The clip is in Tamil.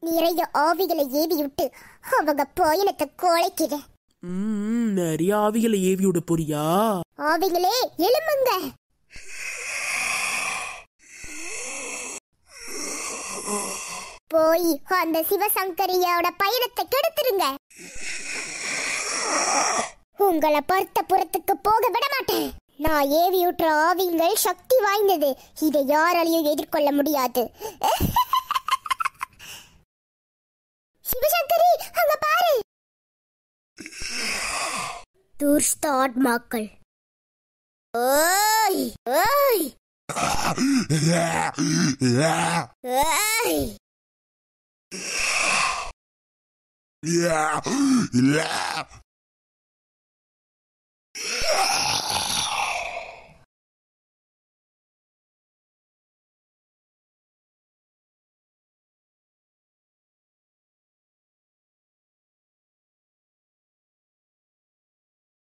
நிறைய ஆவிகளை ஏவி விட்டு அவங்க பயணத்தை குலைக்கிற ம் நிறைய ஆவிகளை ஏவி விட போறியா ஆவிகளே எழும்புங்க போய் அந்த சிவசங்கரியோட பயணத்தை கெடுத்துருங்க உங்களை பொறுத்த புறத்துக்கு போக விட மாட்டேன் நான் ஏவி விட்டுற ஆவிங்கள் சக்தி வாய்ந்தது இதை யாராலையும் எதிர்கொள்ள முடியாது சிவசங்கரி அங்க பாரு துர்ஸ்த ஆத்மாக்கள் ஓய் ஓய் ஓய் Yeah. Yeah.